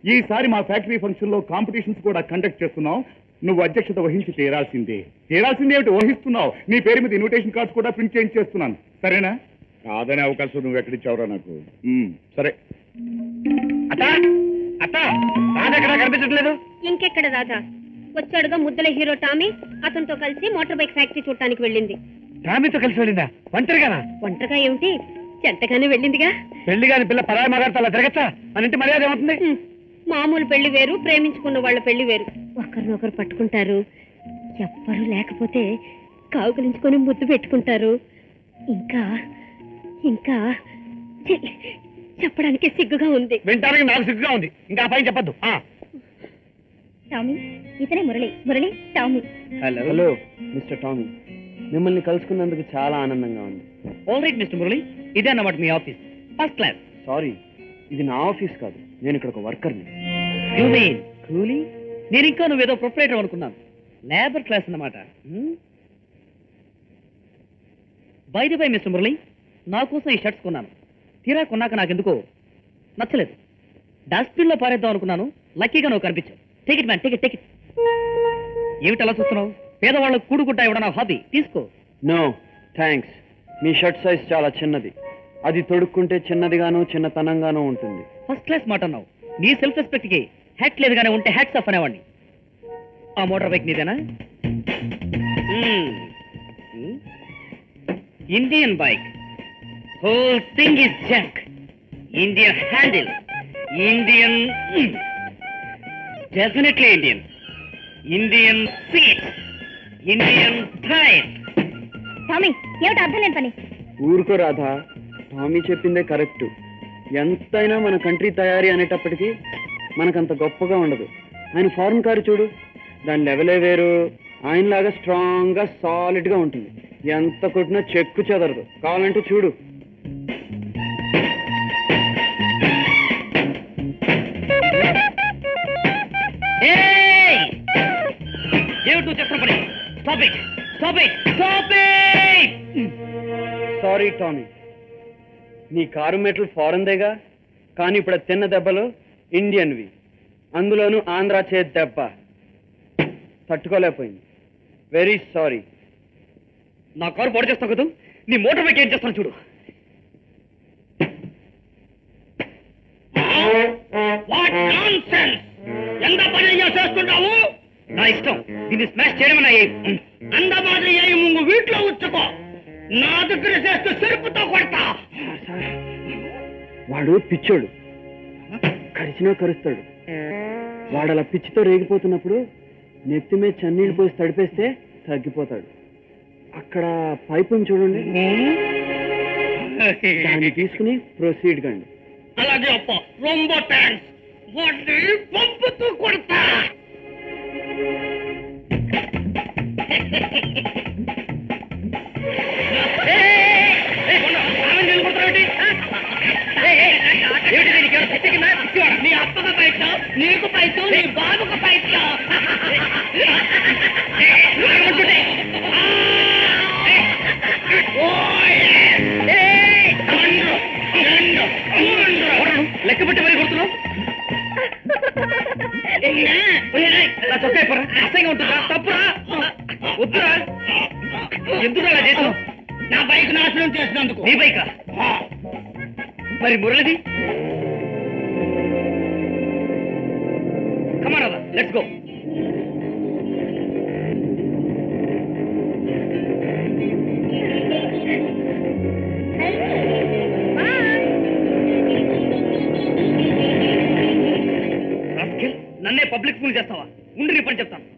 ఈసారి మా factory function లో కాంపిటీషన్స్ కూడా కండక్ట్ చేస్తున్నాం నువ్వు అధ్యక్షత వహించి తీరాల్సిందే తీరాల్సిందే ఏమిటి వహిస్తున్నావు నీ పేరు మీద ఇన్విటేషన్ కార్డ్స్ కూడా ప్రింట్ చేయించి చేస్తున్నాను సరేనా కాదనే అవకాశం నువ్వు ఎక్కడిచ్చావురా నాకు ఉమ్, సరే అత్త అత్త రాజెక్కడా కనిపించట్లేదు ఇంకెక్కడ రాజా వచ్చాడుగా ముద్దల హీరో టామీ అతనితో కలిసి మోటార్ బైక్ ఫ్యాక్టరీ చూడటానికి వెళ్ళింది టామీతో కలిసి వెళ్ళిందా ఒంటరిగానా ఒంటరిగా ఏమిటి చెంతగానే వెళ్ళిందిగా పెళ్లి కాని పిల్ల పరాయి మగారితో అలా తిరగచ్చా మన ఇంటి మర్యాద ఏమవుతుంది హ్మ్. మామూలు పెళ్లి వేరు ప్రేమించుకున్న వాళ్ళ పెళ్లి వేరు ఒకరినొకరు పట్టుకుంటారు ఎవ్వరూ లేకపోతే కావుకలించుకొని ముద్దు పెట్టుకుంటారు ఇంకా ఇంకా ఛీ, చెప్పడానికి సిగ్గుగా ఉంది వింటానికి నాకు సిగ్గుగా ఉంది ఇంకా ఆ పైన చెప్పద్దు టామీ ఇతనే Murali Murali Tommy hello hello mister Tommy మిమ్మల్ని కలుసుకున్నందుకు చాలా ఆనందంగా ఉంది ఆల్ రైట్ మిస్టర్ మురళి ఇదే అన్నమాట మీ ఆఫీస్ ఫస్ట్ క్లాస్ సారీ ఇది నా ఆఫీస్ కాదు నేను ఇక్కడ ఒక వర్కర్ని యూ మీన్ కూలీ నేను ఇంకా నువ్వేదో ప్రొపరేటర్ అనుకున్నాను లేబర్ క్లాస్ అన్నమాట by the by mister Murali నా కోసం ఈ షర్ట్స్ కొన్నాను తీరా కొన్నాక నాకెందుకో నచ్చలేదు డస్ట్బిన్ లో పారేద్దాం అనుకున్నాను లక్కీగా నువ్వు కనిపించావు టికెట్ మ్యాన్ టికెట్ టికెట్ ఏమిటి అలా చూస్తున్నావు పేదవాళ్ళకు కూడుకుంటా ఇవ్వడం నా హాబీ తీసుకో నో థ్యాంక్స్ మీ షర్ట్ సైజ్ చాలా చిన్నది అది తొడుక్కుంటే చిన్నదిగాను చిన్నతనంగానూ ఉంటుంది ఫస్ట్ క్లాస్ మాట అన్నావు నీ సెల్ఫ్ రెస్పెక్ట్ కి హ్యాట్ లేదుగానే ఉంటే హ్యాట్స్ ఆఫ్ అనేవాడిని ఆ మోటార్ బైక్ నీదేనా Indian bike whole thing is junk Indian handle Indian definitely Indian Indian seat Indian tyre Tommy ఏమిటి అర్థం లేని పని ఊరుకో రాధా టామీ చెప్పిందే కరెక్ట్ ఎంతైనా మన కంట్రీ తయారీ అనేటప్పటికీ మనకంత గొప్పగా ఉండదు ఆయన ఫారెన్ కారు చూడు దాని లెవెలే వేరు ఆయనలాగా స్ట్రాంగ్గా సాలిడ్గా ఉంటుంది ఎంత కొట్టినా చెక్కు చెదరదు కావాలంటే చూడు ఏయ్! ఏమిటి నువ్వు చేస్తున్న పని stop it stop it stop it sorry Tommy నీ కారు మెట్లు ఫారెన్దేగా కానీ ఇప్పుడు అది తిన్న దెబ్బలు ఇండియన్వి అందులోనూ ఆంధ్ర చేతి దెబ్బ తట్టుకోలేకపోయింది వెరీ సారీ నా కారు పాడు చేస్తావు కదా నీ మోటార్ బైక్ ఏం చేస్తాను చూడు వాట్ నాన్సెన్స్ ఎంత పని చేస్తున్నావు నా ఇష్టం దీన్ని స్మాష్ చేయడం అంద మాదిరి అయ్యి ముందు వీటిలో ఉంచుకో నా దగ్గర చేస్తే చెరుపుతో కొడతా వాడు పిచ్చోడు కరిచినా కరుస్తాడు వాడు అలా పిచ్చితో రేగిపోతున్నప్పుడు నెత్తి మీద చన్నీళ్ళు పోసి తడిపేస్తే తగ్గిపోతాడు అక్కడ పైపుని చూడండి దాన్ని తీసుకుని ప్రొసీడ్ కండి అలాగే అప్ప రొంబ థ్యాంక్స్ వాటిని పంపుతూ కొడతా నీ అప్పకు పైసా నీకు పైసా నీ బాబుకు పైసా లెక్క పెట్టి మరి కొడుతున్నావు నా చొక్కా ఇప్పరా అసహ్యంగా ఉంటుందా తప్పురా వద్దురా ఎందుకు అలా చేసావు నా బైక్ నాశనం చేసినందుకు నీ బైక్ మరి మురళిది కమాన్ లెట్స్ గో రాస్కెల్, నన్నే పబ్లిక్ ఫూల్ చేస్తావా ఉండి నీ పని చెప్తాను